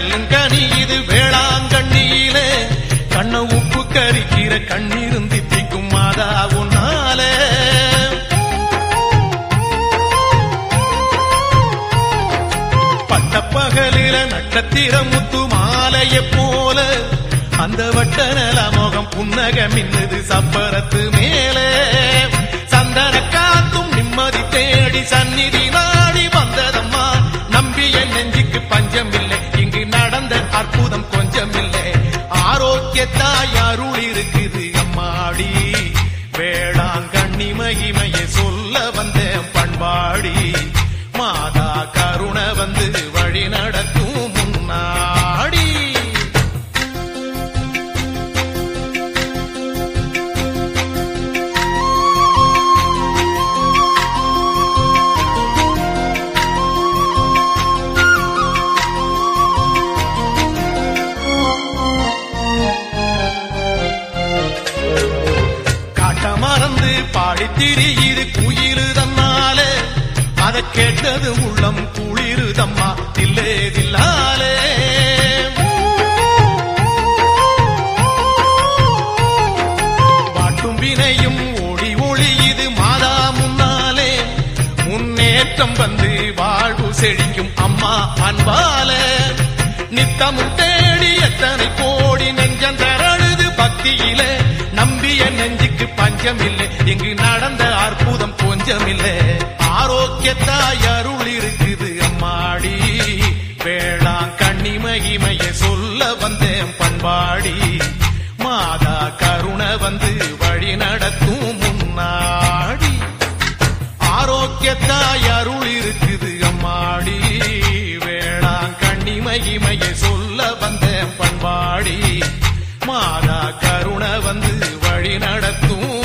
கல்லுங்கனி இது வேளாங்கண்ணியிலே கண்ண உப்பு கரிக்கிற கண்ணீரும் தித்திக்கும் மாதா உன்னாலே பட்டப்பகலில நட்சத்திர முத்து மாலைய போல அந்த வட்ட நலமோகம் புன்னக மின்னுது சப்பரத்து மேலே சந்தன காத்தும் நிம்மதி தேடி சந்நிதி நாடி வந்ததம்மா நம்பிய நெஞ்சுக்கு பஞ்சம் இல்லை இங்கு நடந்த அற்புதம் கொஞ்சம் இல்லை ஆரோக்கியத்தாய் அருள் இருக்குது அம்மாடி வேளாங்கண்ணி மகிமையை சொல்ல வந்தேன் பண்பாடி மாதா கருண வந்து வழி நடத்தும் முன்னாடி காட்ட மறந்து பாடி திரியுது குயிலு தன்னாலே அதை கேட்டது உள்ளம் குளிருதம்மா தில்லே தில்லாலே பாட்டும் வினையும் ஒளி ஒளி இது மாதா முன்னாலே முன்னேற்றம் வந்து வாழ்வு செழிக்கும் அம்மா அன்பாலே நித்தமும் தேடி எத்தனை கோடி நெஞ்சம் தரழுது பக்தியிலே நம்பிய நெஞ்சுக்கு பஞ்சம் இல்லை இங்கு நடந்த அற்புதம் கொஞ்சம் இல்லை ஆரோக்கியத்தாய் அருள் இருக்குது அம்மாடி வேளாங் கண்ணி மகிமையை சொல்ல வந்தேன் பண்பாடி மாதா கருண வந்து வழி நடத்தும் முன்னாடி ஆரோக்கியத்தாய் அருள் இருக்குது அம்மாடி வேளாங் கண்ணி மகிமையை சொல்ல வந்தேன் பண்பாடி மாதா கருண வந்து வழி நடத்தும்